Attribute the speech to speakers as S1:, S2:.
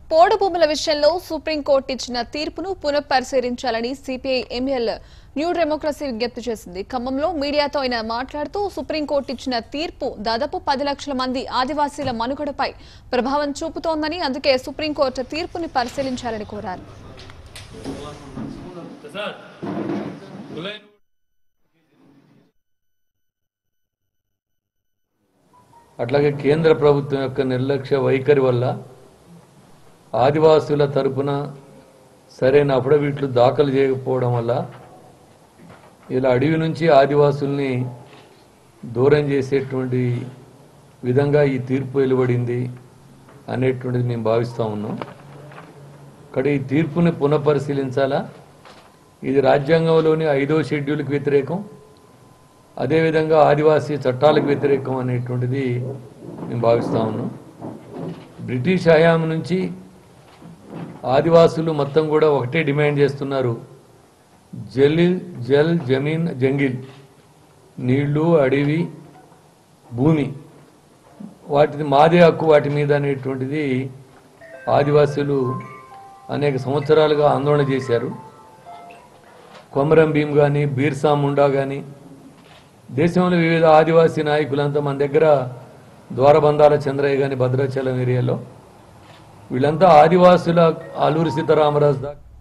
S1: పోడు భూముల విషయంలో సుప్రీంకోర్టు ఇచ్చిన తీర్పును పునఃపరిశీలించాలని సిపిఐ ఎంఎల్ న్యూ డెమోక్రసీ విజ్ఞప్తి చేసింది ఖమ్మంలో మీడియాతో ఆయన మాట్లాడుతూ సుప్రీంకోర్టు ఇచ్చిన తీర్పు దాదాపు పది లక్షల మంది ఆదివాసీల మనుగడపై ప్రభావం చూపుతోందని అందుకే సుప్రీంకోర్టు తీర్పుని పరిశీలించాలని కోరారు
S2: అట్లాగే కేంద్ర ప్రభుత్వం యొక్క నిర్లక్ష్య వైఖరి వల్ల ఆదివాసుల తరపున సరైన అఫిడవిట్లు దాఖలు చేయకపోవడం వల్ల ఇలా అడవి నుంచి ఆదివాసుల్ని దూరం చేసేటువంటి విధంగా ఈ తీర్పు వెలువడింది అనేటువంటిది మేము భావిస్తూ ఉన్నాం ఇక్కడ ఈ తీర్పుని పునఃపరిశీలించాలా ఇది రాజ్యాంగంలోని ఐదో షెడ్యూల్కి వ్యతిరేకం అదేవిధంగా ఆదివాసీ చట్టాలకు వ్యతిరేకం అనేటువంటిది మేము భావిస్తా ఉన్నాం బ్రిటిష్ హయాం నుంచి ఆదివాసులు మొత్తం కూడా ఒకటే డిమాండ్ చేస్తున్నారు జల్ జల్ జమీన్ జంగిల్ నీళ్లు అడవి భూమి వాటిది మాదే హక్కు వాటి మీద అనేటువంటిది ఆదివాసులు అనేక సంవత్సరాలుగా ఆందోళన చేశారు కొమరం భీం కానీ బీర్సా ముండా కానీ దేశంలో వివిధ ఆదివాసీ నాయకులంతా మన దగ్గర ద్వారబంధాల చంద్రయ్య గాని భద్రాచలం ఏరియాలో వీళ్ళంతా ఆదివాసుల ఆలూరి సీతారామరాజు దాకా